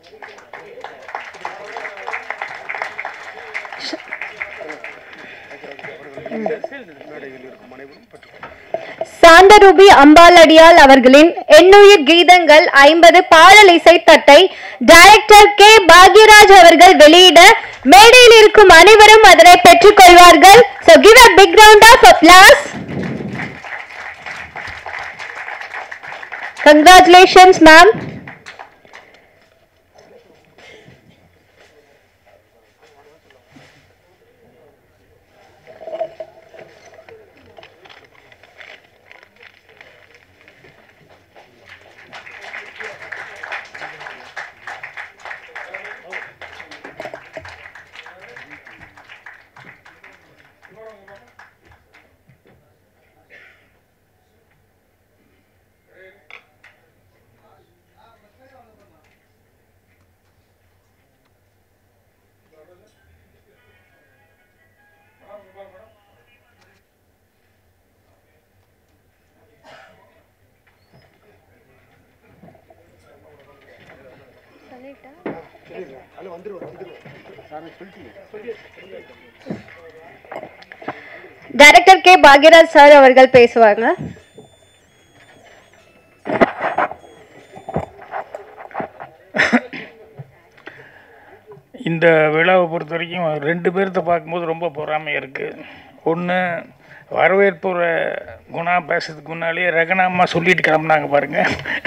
சாந்தரூபி அம்பாலடியால் அவர்களின் எண்ணுயிர் கீதங்கள் ஐம்பது பாடல் இசைத்தட்டை டைரக்டர் கே பாக்யராஜ் அவர்கள் வெளியிட மேடையில் இருக்கும் அனைவரும் அதனை பெற்றுக்கொள்வார்கள் so give a big round of applause congratulations ma'am director K Bhagyaraj sir அவர்கள் பேசுவாங்க இந்த விழாவை பொறுத்த வரைக்கும் ரெண்டு பேர்த்த பார்க்கும்போது ரொம்ப பொறாமையாக இருக்குது ஒன்று வரவேற்புற குணா பேசுறதுக்கு முன்னாலேயே ரகனாமா சொல்லிட்டு கிளம்புனாங்க பாருங்க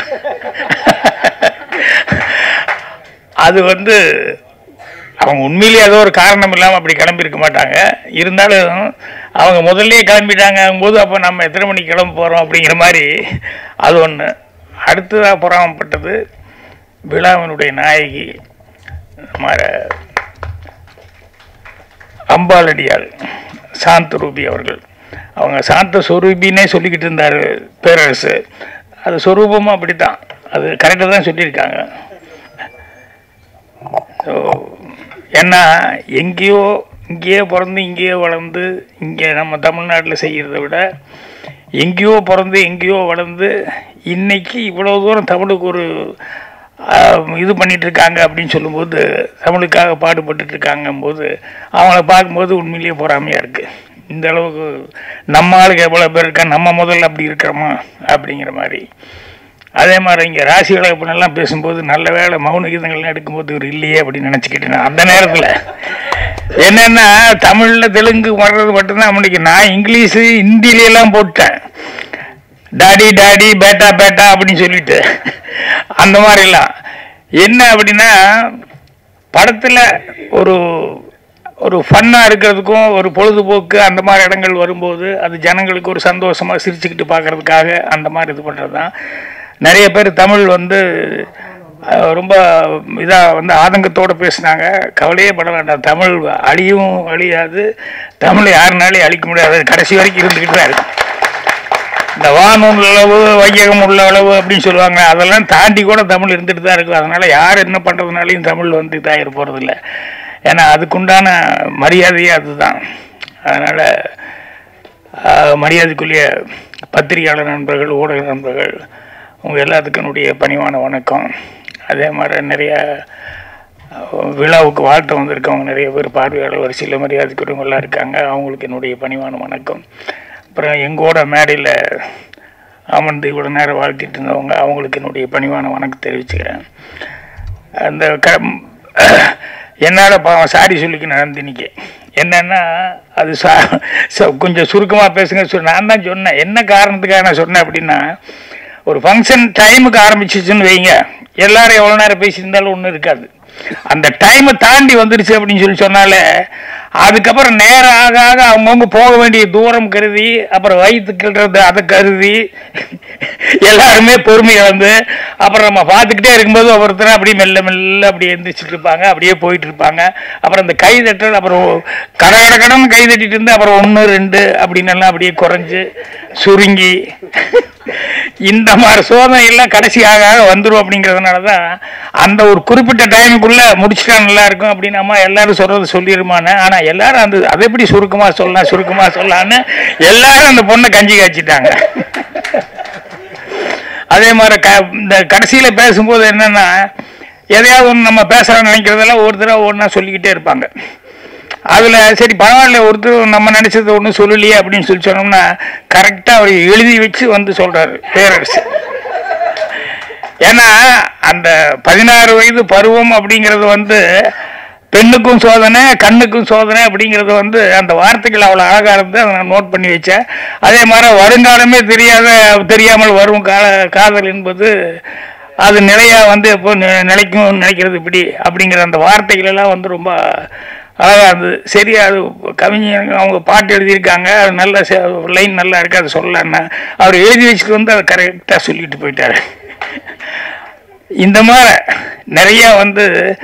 அது வந்து அவங்க உண்மையிலேயே ஏதோ ஒரு காரணம் இல்லாமல் அப்படி கிளம்பியிருக்க மாட்டாங்க இருந்தாலும் அவங்க முதல்லயே கிளம்பிட்டாங்க போது அப்போ நம்ம எத்தனை மணிக்கு கிளம்ப போகிறோம் அப்படிங்கிற மாதிரி அது ஒன்று அடுத்ததாக பொறாமப்பட்டது விழாவினுடைய நாயகி மாற அம்பாலடியாள் சாந்த ரூபி அவர்கள் அவங்க சாந்த சொரூபின்னே சொல்லிக்கிட்டு இருந்தார் பேரரசு அது சொரூபமும் அப்படி தான் அது கரெக்டாக தான் சொல்லியிருக்காங்க ஸோ ஏன்னா எங்கேயோ இங்கேயே பிறந்து இங்கேயோ வளர்ந்து இங்கே நம்ம தமிழ்நாட்டில் செய்கிறத விட எங்கேயோ பிறந்து எங்கேயோ வளர்ந்து இன்னைக்கு இவ்வளோ தூரம் தமிழுக்கு ஒரு ஆஹ், இது பண்ணிட்டு இருக்காங்க அப்படின்னு சொல்லும்போது தமிழுக்காக பாடுபட்டுட்டு இருக்காங்கும்போது அவங்கள பார்க்கும்போது உண்மையிலேயே பொறாமையாக இருக்குது இந்த அளவுக்கு நம்ம ஆளுக்கு எவ்வளோ பேர் இருக்கா நம்ம முதல்ல அப்படி இருக்கிறோமா அப்படிங்கிற மாதிரி அதே மாதிரி இங்கே ராசி வளர்ப்புனெல்லாம் பேசும்போது நல்ல வேளை மௌன கீதங்கள்லாம் எடுக்கும்போது இவர் இல்லையே அப்படின்னு நினச்சிக்கிட்டு நான் அந்த நேரத்தில் என்னென்னா தமிழில் தெலுங்கு வர்றது மட்டும்தான் அவனுக்கு நான் இங்கிலீஷு ஹிந்திலையெல்லாம் போட்டேன் டாடி டாடி பேட்டா பேட்டா அப்படின்னு சொல்லிட்டு அந்த மாதிரிலாம் என்ன அப்படின்னா படத்தில் ஒரு ஒரு ஃபன்னாக இருக்கிறதுக்கும் ஒரு பொழுதுபோக்கு அந்த மாதிரி இடங்கள் வரும்போது அது ஜனங்களுக்கு ஒரு சந்தோஷமாக சிரிச்சுக்கிட்டு பார்க்கறதுக்காக அந்த மாதிரி இது பண்ணுறது தான் நிறைய பேர் தமிழ் வந்து அஹ், ரொம்ப இதாக வந்து ஆதங்கத்தோடு பேசுனாங்க கவலையே பட வேண்டாம் தமிழ் அழியும் அழியாது தமிழ் யாருனாலையும் அழிக்க முடியாது அது கடைசி வரைக்கும் இருந்துக்கிட்டு தான் இருக்கும் இந்த வானூல் அளவு வையகம் உள்ள அளவு அப்படின்னு சொல்லுவாங்க அதெல்லாம் தாண்டி கூட தமிழ் இருந்துட்டு தான் இருக்கும் அதனால யார் என்ன பண்ணுறதுனாலையும் தமிழ் வந்து இதாகிட போகிறதில்ல ஏன்னா அதுக்குண்டான மரியாதையே அதுதான் அதனால் மரியாதைக்குரிய பத்திரிகையாளர் நண்பர்கள் ஊடக நண்பர்கள் உங்கள் எல்லாத்துக்கும் என்னுடைய பணிவான வணக்கம் அதே மாதிரி நிறைய அஹ், விழாவுக்கு வாழ்த்து வந்திருக்கவங்க நிறைய பேர் பார்வையாளர் வரிசையில் மரியாதைக்குரியவங்களாம் இருக்காங்க அவங்களுக்கு என்னுடைய பணிவான வணக்கம் அப்புறம் எங்கூட மேடையில் அமர்ந்து இவ்வளோ நேரம் வாழ்த்திட்டு இருந்தவங்க அவங்களுக்கு என்னுடைய பணிவான வணக்கம் தெரிவிச்சுக்கிறேன் அந்த க என்னால் பாவம் சாரி சொல்லிக்க நந்தினிக்கு என்னன்னா அது சா ச- கொஞ்சம் சுருக்கமாக பேசுங்க சொ- நான் தான் சொன்னேன் என்ன காரணத்துக்காக நான் சொன்னேன் அப்படின்னா ஒரு ஃபங்க்ஷன் டைமுக்கு ஆரம்பிச்சிச்சுன்னு வைங்க எல்லாரும் எவ்வளோ நேரம் பேசியிருந்தாலும் ஒன்றும் இருக்காது அந்த டைமை தாண்டி வந்துருச்சு அப்படின்னு சொல்லி சொன்னாலே அதுக்கப்புறம் நேரம் ஆக ஆக அவங்கவுங்க போக வேண்டிய தூரம் கருதி அப்புறம் வயிற்று கிள்றது அதை கருதி எல்லாருமே பொறுமை இழந்து அப்புறம் நம்ம பார்த்துக்கிட்டே இருக்கும்போது ஒவ்வொருத்தரும் அப்படியே மெல்ல மெல்ல அப்படியே எந்திரிச்சிட்டு இருப்பாங்க அப்படியே போயிட்டு இருப்பாங்க அப்புறம் இந்த கை தட்டல் அப்புறம் கட கட கடன் கை தட்டிட்டு இருந்து அப்புறம் ஒன்று ரெண்டு அப்படின்னு எல்லாம் அப்படியே குறைஞ்சு சுருங்கி இந்த மாதிரி சோதனை எல்லாம் கடைசி ஆக ஆக வந்துடும் அப்படிங்கிறதுனால தான் அந்த ஒரு குறிப்பிட்ட டைமுக்குள்ள முடிச்சிட்டா நல்லா இருக்கும் அப்படின்னு அம்மா எல்லாரும் சொல்றது சொல்லிடுமான்னு ஆனா எல்லாரும் அந்த அதை எப்படி சுருக்கமா சொல்லலாம் சுருக்கமா சொல்லலான்னு எல்லாரும் அந்த பொண்ணை கஞ்சி காய்ச்சிட்டாங்க அதே மாதிரி க இந்த கடைசியில் பேசும்போது என்னன்னா எதையாவது ஒன்று நம்ம பேசுகிறோம்னு நினைக்கிறதெல்லாம் ஒருத்தராக ஒன்றா சொல்லிக்கிட்டே இருப்பாங்க அதில் சரி பரவாயில்ல ஒருத்தர் நம்ம நினச்சது ஒன்றும் சொல்லலையே அப்படின்னு சொல்லி சொன்னோம்னா கரெக்டாக அவர் எழுதி வச்சு வந்து சொல்கிறாரு பேரரசு ஏன்னா அந்த பதினாறு வயது பருவம் அப்படிங்கிறது வந்து பெண்ணுக்கும் சோதனை கண்ணுக்கும் சோதனை அப்படிங்கிறது வந்து அந்த வார்த்தைகள் அவ்வளோ அழகாக இருந்து அதை நான் நோட் பண்ணி வச்சேன் அதே மாதிரி வருங்காலமே தெரியாத தெரியாமல் வரும் கால காதல் என்பது அது நிலையாக வந்து எப்போ நி- நிலைக்கும் நினைக்கிறது இப்படி அப்படிங்கிற அந்த வார்த்தைகள் எல்லாம் வந்து ரொம்ப அழகாக இருந்தது சரி அது கவிஞர் அவங்க பாட்டு எழுதியிருக்காங்க அது நல்ல லைன் நல்லா இருக்கு அதை சொல்லலான்னா அவர் எழுதி வச்சுட்டு வந்து அதை கரெக்டாக சொல்லிட்டு போயிட்டாரு இந்த மாதிரி நிறைய வந்து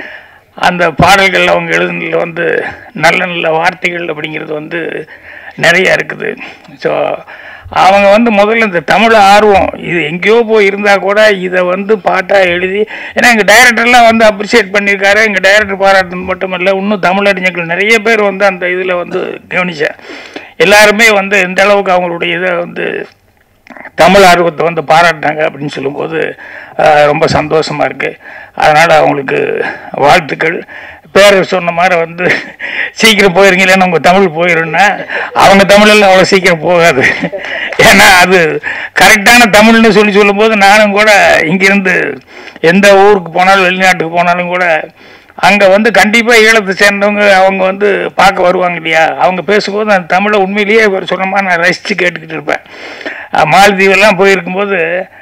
அந்த பாடல்கள் அவங்க எழுதுனதுல வந்து நல்ல நல்ல வார்த்தைகள் அப்படிங்கிறது வந்து நிறைய இருக்குது ஸோ அவங்க வந்து முதல்ல இந்த தமிழ் ஆர்வம் இது எங்கேயோ போய் இருந்தால் கூட இதை வந்து பாட்டாக எழுதி ஏன்னா எங்கள் டைரக்டர்லாம் வந்து அப்ரிஷியேட் பண்ணியிருக்காரு எங்கள் டைரக்டர் பாராட்டுறது மட்டும் இல்லை இன்னும் தமிழறிஞர்கள் நிறைய பேர் வந்து அந்த இதில் வந்து கவனித்தேன் எல்லாருமே வந்து எந்த அளவுக்கு அவங்களுடைய இதை வந்து தமிழ் ஆர்வத்தை வந்து பாராட்டினாங்க அப்படின்னு சொல்லும்போது ஆஹ், ரொம்ப சந்தோஷமா இருக்கு அதனால அவங்களுக்கு வாழ்த்துக்கள் பேரர் சொன்ன மாதிரி வந்து சீக்கிரம் போயிருங்க இல்லைன்னா உங்க தமிழ் போயிருன்னா அவங்க தமிழெல்லாம் அவ்வளோ சீக்கிரம் போகாது ஏன்னா அது கரெக்டான தமிழ்னு சொல்லி சொல்லும்போது நானும் கூட இங்கிருந்து எந்த ஊருக்கு போனாலும் வெளிநாட்டுக்கு போனாலும் கூட அங்கே வந்து கண்டிப்பாக ஈழத்தை சேர்ந்தவங்க அவங்க வந்து பார்க்க வருவாங்க இல்லையா அவங்க பேசும்போது அந்த தமிழை உண்மையிலேயே இவர் சொன்ன மாதிரி நான் ரசித்து கேட்டுக்கிட்டு இருப்பேன் அஹ் மாலத்தீவெல்லாம் போயிருக்கும்போது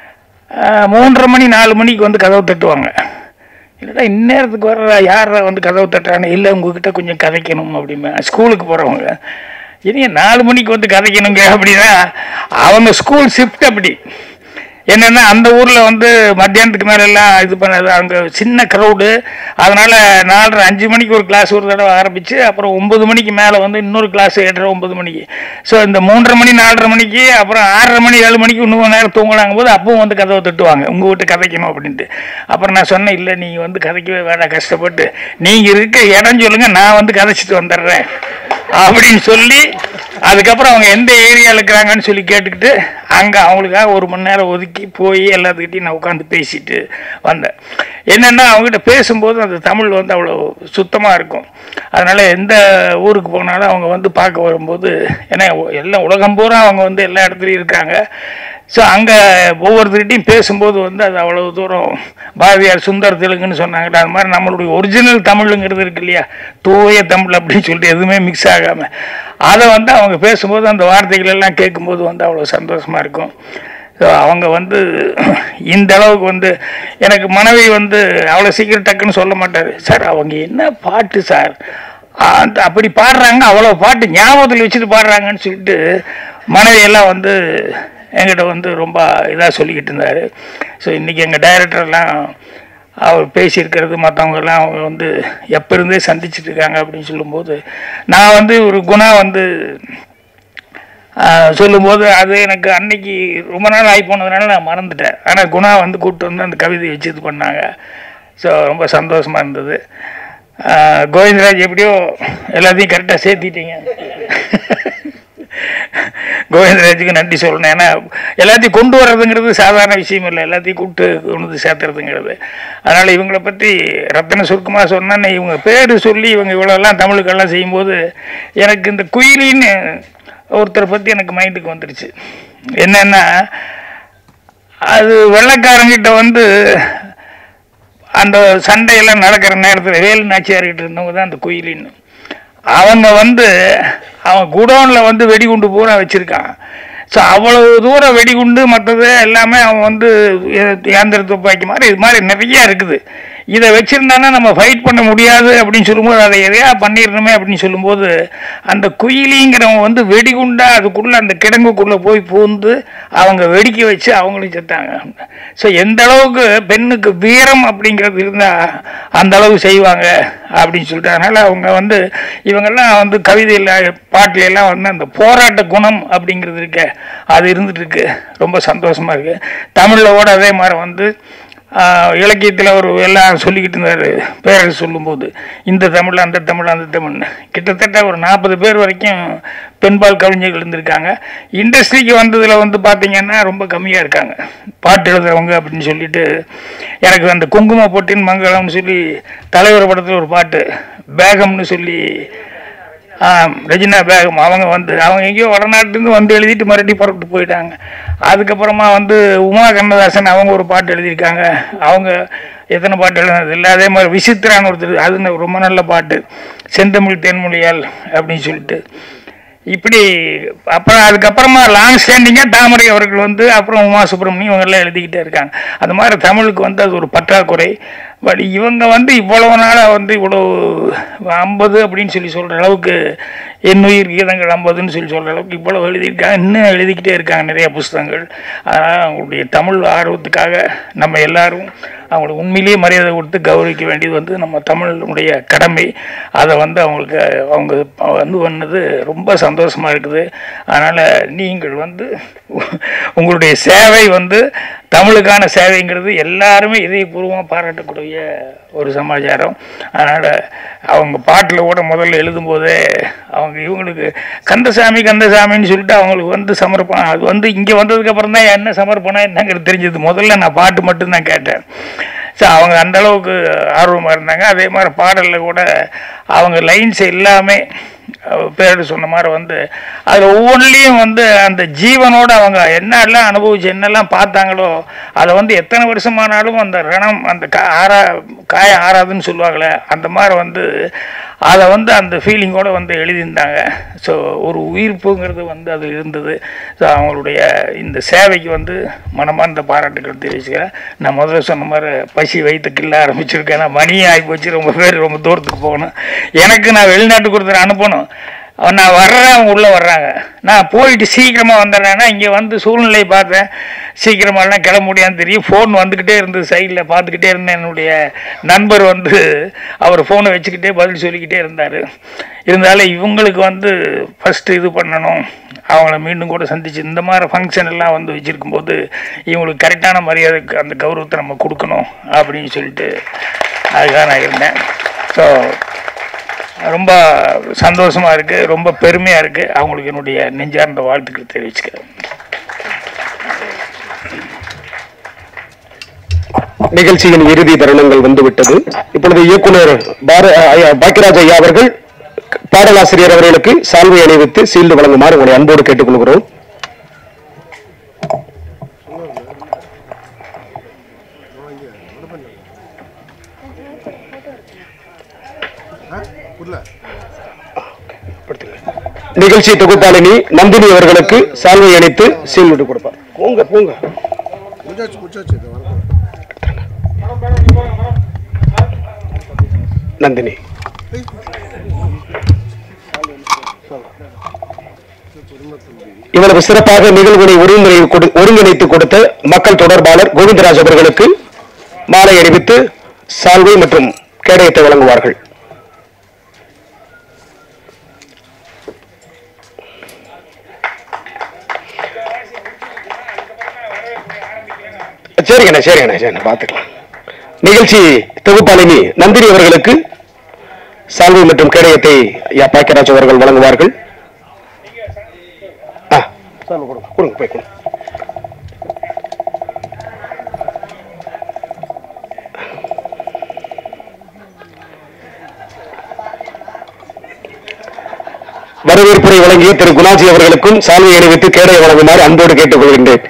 அஹ், மூன்றரை மணி நாலு மணிக்கு வந்து கதவு தட்டுவாங்க இல்லைடா இந்நேரத்துக்கு வர்ற யார் வந்து கதவு தட்டுறாங்க இல்லை உங்ககிட்ட கொஞ்சம் கதைக்கணும் அப்படிமே ஸ்கூலுக்கு போகிறவங்க இனி நாலு மணிக்கு வந்து கதைக்கணுங்க அப்படின்னா அவங்க ஸ்கூல் ஷிஃப்ட் அப்படி என்னன்னா அந்த ஊர்ல வந்து மத்தியானத்துக்கு மேல எல்லாம் இது பண்ணது அங்க சின்ன க்ரௌடு அதனால நாலரை அஞ்சு மணிக்கு ஒரு கிளாஸ் ஒரு தடவை ஆரம்பிச்சு அப்புறம் ஒன்பது மணிக்கு மேல வந்து இன்னொரு கிளாஸ் ஏழரை ஒன்பது மணிக்கு ஸோ இந்த மூன்றரை மணி நாலரை மணிக்கு அப்புறம் ஆறரை மணி ஏழு மணிக்கு இன்னும் கொஞ்ச நேரம் தூங்கலாங்கும் போது அப்பவும் வந்து கதவை தட்டுவாங்க உங்க வீட்டு கதைக்கணும் அப்படின்ட்டு அப்புறம் நான் சொன்னேன் இல்லை நீங்க வந்து கதைக்கவே வேண்டாம் கஷ்டப்பட்டு நீங்க இருக்க இடம் சொல்லுங்க நான் வந்து கதைச்சிட்டு வந்துடுறேன் அப்படின்னு சொல்லி அதுக்கப்புறம் அவங்க எந்த ஏரியாவில் இருக்கிறாங்கன்னு சொல்லி கேட்டுக்கிட்டு அங்கே அவங்களுக்காக ஒரு மணி நேரம் ஒதுக்கி போய் எல்லாத்துக்கிட்டையும் நான் உட்காந்து பேசிட்டு வந்தேன் என்னென்னா அவங்ககிட்ட பேசும்போது அந்த தமிழ் வந்து அவ்வளோ சுத்தமாக இருக்கும் அதனால் எந்த ஊருக்கு போனாலும் அவங்க வந்து பார்க்க வரும்போது ஏன்னா எல்லாம் உலகம் பூரா அவங்க வந்து எல்லா இடத்துலையும் இருக்காங்க ஸோ அங்கே ஒவ்வொருத்தர்கிட்டையும் பேசும்போது வந்து அது அவ்வளவு தூரம் பாரதியார் சுந்தர் தெலுங்குன்னு சொன்னாங்கல்ல அது மாதிரி நம்மளுடைய ஒரிஜினல் தமிழுங்கிறது இருக்கு இல்லையா தூய தமிழ் அப்படின்னு சொல்லிட்டு எதுவுமே மிக்ஸ் ஆகாமல் அதை வந்து அவங்க பேசும்போது அந்த வார்த்தைகள் எல்லாம் கேட்கும்போது வந்து அவ்வளோ சந்தோஷமாக இருக்கும் ஸோ அவங்க வந்து இந்த அளவுக்கு வந்து எனக்கு மனைவி வந்து அவ்வளோ சீக்கிரம் டக்குன்னு சொல்ல மாட்டார் சார் அவங்க என்ன பாட்டு சார் அந்த அப்படி பாடுறாங்க அவ்வளோ பாட்டு ஞாபகத்தில் வச்சுட்டு பாடுறாங்கன்னு சொல்லிட்டு மனைவி எல்லாம் வந்து என்கிட்ட வந்து ரொம்ப இதாக சொல்லிக்கிட்டு இருந்தார் ஸோ இன்றைக்கி எங்கள் டைரக்டர்லாம் அவர் பேசியிருக்கிறது மற்றவங்கெல்லாம் அவங்க வந்து எப்போ இருந்தே சந்திச்சுட்டு இருக்காங்க அப்படின்னு சொல்லும்போது நான் வந்து ஒரு குணா வந்து ஆஹ், சொல்லும்போது அது எனக்கு அன்னைக்கு ரொம்ப நாள் ஆகி போனதுனால நான் மறந்துட்டேன் ஆனால் குணா வந்து கூப்பிட்டு வந்து அந்த கவிதை வச்சு இது பண்ணாங்க ஸோ ரொம்ப சந்தோஷமாக இருந்தது ஆஹ், கோவிந்தராஜ் எப்படியோ எல்லாத்தையும் கரெக்டாக சேர்த்திட்டீங்க கோவிந்தராஜுக்கு நன்றி சொல்லணும் ஏன்னா எல்லாத்தையும் கொண்டு வர்றதுங்கிறது சாதாரண விஷயம் இல்லை எல்லாத்தையும் கூப்பிட்டு கொண்டு வந்து சேர்த்துறதுங்கிறது அதனால் இவங்கள பற்றி ரத்தன சுருக்கமாக சொன்னேன்னு இவங்க பேர் சொல்லி இவங்க இவ்வளோலாம் தமிழுக்கெல்லாம் செய்யும்போது எனக்கு இந்த குயிலின்னு ஒருத்தரை பற்றி எனக்கு மைண்டுக்கு வந்துடுச்சு என்னன்னா அது வெள்ளைக்காரங்கிட்ட வந்து அந்த சண்டையெல்லாம் நடக்கிற நேரத்தில் வேலு நாச்சியார்கிட்ட இருந்தவங்க தான் அந்த குயிலின்னு அவங்க வந்து அவன் குடோனில் வந்து வெடிகுண்டு பூரா வச்சுருக்கான் ஸோ அவ்வளவு தூரம் வெடிகுண்டு மற்றது எல்லாமே அவன் வந்து இயந்திர துப்பாக்கி மாதிரி இது மாதிரி நிறைய இருக்குது இதை வச்சிருந்தானா நம்ம ஃபைட் பண்ண முடியாது அப்படின்னு சொல்லும்போது அதை எதையா பண்ணிடணுமே அப்படின்னு சொல்லும்போது அந்த குயிலிங்கிறவங்க வந்து வெடிகுண்டா அதுக்குள்ள அந்த கிடங்குக்குள்ள போய் பூந்து அவங்க வெடிக்க வச்சு அவங்களும் செத்தாங்க ஸோ எந்த அளவுக்கு பெண்ணுக்கு வீரம் அப்படிங்கிறது இருந்தால் அந்த அளவுக்கு செய்வாங்க அப்படின்னு சொல்லிட்டு அதனால அவங்க வந்து இவங்கெல்லாம் வந்து கவிதையில் பாட்டுல எல்லாம் வந்து அந்த போராட்ட குணம் அப்படிங்கிறது இருக்க அது இருந்துட்டு இருக்கு ரொம்ப சந்தோஷமா இருக்கு தமிழில் கூட அதே மாதிரி வந்து இலக்கியத்தில் அவர் எல்லாம் சொல்லிக்கிட்டு இருந்தார் பேரரசு சொல்லும்போது இந்த தமிழ் அந்த தமிழ் அந்த தமிழ் கிட்டத்தட்ட ஒரு நாற்பது பேர் வரைக்கும் பெண்பால் கவிஞர்கள் இருந்திருக்காங்க இண்டஸ்ட்ரிக்கு வந்ததில் வந்து பார்த்தீங்கன்னா ரொம்ப கம்மியாக இருக்காங்க பாட்டு எழுதுறவங்க அப்படின்னு சொல்லிட்டு எனக்கு அந்த குங்கும பொட்டின் மங்களம்னு சொல்லி தலைவர் படத்தில் ஒரு பாட்டு பேகம்னு சொல்லி ஆ, ரெஜினா பேகம் அவங்க வந்து அவங்க எங்கேயோ வடநாட்டிலேருந்து வந்து எழுதிட்டு மறுபடியும் புறப்பட்டு போயிட்டாங்க அதுக்கப்புறமா வந்து உமா கண்ணதாசன் அவங்க ஒரு பாட்டு எழுதியிருக்காங்க அவங்க எத்தனை பாட்டு எழுதுனது இல்லை அதே மாதிரி விசித்திரான்னு ஒருத்தர் அது ந- ரொம்ப நல்ல பாட்டு செந்தமிழ் தென்மொழியால் அப்படின்னு சொல்லிட்டு இப்படி அப்புறம் அதுக்கப்புறமா லாங் ஸ்டாண்டிங்காக தாமரை அவர்கள் வந்து அப்புறம் உமா சுப்பிரமணியம் இவங்கெல்லாம் எழுதிக்கிட்டே இருக்காங்க அந்த மாதிரி தமிழுக்கு வந்து அது ஒரு பற்றாக்குறை பட் இவங்க வந்து இவ்வளவு நாளாக வந்து இவ்வளவு ஐம்பது அப்படின்னு சொல்லி சொல்கிற அளவுக்கு எண்ணுயிர் கீதங்கள் ஐம்பதுன்னு சொல்லி சொல்கிற அளவுக்கு இவ்வளவு எழுதியிருக்காங்க இன்னும் எழுதிக்கிட்டே இருக்காங்க நிறைய புஸ்தகங்கள் அதனால் அவங்களுடைய தமிழ் ஆர்வத்துக்காக நம்ம எல்லாரும் அவங்களுக்கு உண்மையிலேயே மரியாதை கொடுத்து கௌரவிக்க வேண்டியது வந்து நம்ம தமிழனுடைய கடமை அதை வந்து அவங்களுக்கு அவங்க வந்து பண்ணது ரொம்ப சந்தோஷமா இருக்குது அதனால் நீங்கள் வந்து உங்களுடைய சேவை வந்து தமிழுக்கான சேவைங்கிறது எல்லாருமே இதயபூர்வமாக பாராட்டக்கூடிய ஒரு சமாச்சாரம் அதனால் அவங்க பாட்டில் கூட முதல்ல எழுதும்போதே அவங்க இவங்களுக்கு கந்தசாமி கந்தசாமின்னு சொல்லிட்டு அவங்களுக்கு வந்து சமர்ப்பணம் அது வந்து இங்கே வந்ததுக்கப்புறம் தான் என்ன சமர்ப்பணம் என்னங்கிறது தெரிஞ்சது முதல்ல நான் பாட்டு மட்டும்தான் கேட்டேன் ஸோ அவங்க அந்த அளவுக்கு ஆர்வமாக இருந்தாங்க அதே மாதிரி பாடலில் கூட அவங்க லைன்ஸ் எல்லாமே அஹ், பேர் சொன்ன மாதிரி வந்து அதில் ஒவ்வொன்றிலையும் வந்து அந்த ஜீவனோட அவங்க என்னெல்லாம் அனுபவிச்சு என்னெல்லாம் பார்த்தாங்களோ அதை வந்து எத்தனை வருஷமானாலும் அந்த ரணம் அந்த கா ஆறா காய ஆறாதுன்னு சொல்லுவாங்களே அந்த மாதிரி வந்து அதை வந்து அந்த ஃபீலிங்கோட வந்து எழுதியிருந்தாங்க ஸோ ஒரு உயிர்ப்புங்கிறது வந்து அது இருந்தது ஸோ அவங்களுடைய இந்த சேவைக்கு வந்து மனமார்ந்த பாராட்டுகள் தெரிவிச்சுக்கிறேன் நான் முதல்ல சொன்ன மாதிரி பசி வயிற்று கிள்ள ஆரம்பிச்சிருக்கேன் நான் மணி ஆகி போச்சு ரொம்ப பேர் ரொம்ப தூரத்துக்கு போகணும் எனக்கு நான் வெளிநாட்டுக்கு ஒருத்தர் அனுப்பணும் அவன் நான் வர்றேன் அவங்க உள்ளே வர்றாங்க நான் போயிட்டு சீக்கிரமாக வந்துடுறேன்னா இங்கே வந்து சூழ்நிலையை பார்த்தேன் சீக்கிரமாலாம் கிளம்ப முடியாதுன்னு தெரியும் ஃபோன் வந்துக்கிட்டே இருந்தது சைடில் பார்த்துக்கிட்டே இருந்தேன் என்னுடைய நண்பர் வந்து அவர் ஃபோனை வச்சுக்கிட்டே பதில் சொல்லிக்கிட்டே இருந்தார் இருந்தாலும் இவங்களுக்கு வந்து ஃபஸ்ட்டு இது பண்ணணும் அவங்கள மீண்டும் கூட சந்திச்சு இந்த மாதிரி ஃபங்க்ஷன் எல்லாம் வந்து வச்சுருக்கும்போது இவங்களுக்கு கரெக்டான மரியாதைக்கு அந்த கௌரவத்தை நம்ம கொடுக்கணும் அப்படின்னு சொல்லிட்டு அதுக்காக நான் இருந்தேன் ஸோ ரொம்ப சந்தோஷமா இருக்கு ரொம்ப பெருமையா இருக்கு அவங்களுக்கு என்னுடைய நெஞ்சார்ந்த வாழ்த்துக்கள் தெரிவிச்சுக்கிறேன் நிகழ்ச்சியின் இறுதி தருணங்கள் வந்துவிட்டது இப்பொழுது இயக்குனர் பார ஐயா, பாக்கியராஜ் ஐயா அவர்கள் பாடலாசிரியர் அவர்களுக்கு சால்வை அணிவித்து சீல்டு வழங்குமாறு உங்களை அன்போடு கேட்டுக்கொள்கிறோம் நிகழ்ச்சி தொகுப்பாளினி நந்தினி அவர்களுக்கு சால்வை அணித்து சீல்டு கொடுப்பார் போங்க போங்க முடிச்சாச்சு முடிச்சாச்சு இது வரக்கூடாது நந்தினி இவ்வளவு சிறப்பாக நிகழ்வினை ஒருங்கிணை கொடு- ஒருங்கிணைத்து கொடுத்த மக்கள் தொடர்பாளர் கோவிந்தராஜ் அவர்களுக்கு மாலை அணிவித்து சால்வை மற்றும் கேடயத்தை வழங்குவார்கள் சரிங்கண்ணா சரிங்கண்ணா சரிண்ணா பார்த்துக்கலாம் நிகழ்ச்சி தொகுப்பாளினி நந்தினி அவர்களுக்கு சால்வை மற்றும் கேடயத்தை ஐயா பாக்கியராஜ் அவர்கள் வழங்குவார்கள் ஆ, சால்வை கொடுங்க கொடுங்க போய் கொடுங்க வரவேற்புரை வழங்கிய திரு குணாஜி அவர்களுக்கும் சால்வை அணிவித்து கேடய வழங்குமாறு அன்போடு கேட்டுக்கொள்கின்றேன்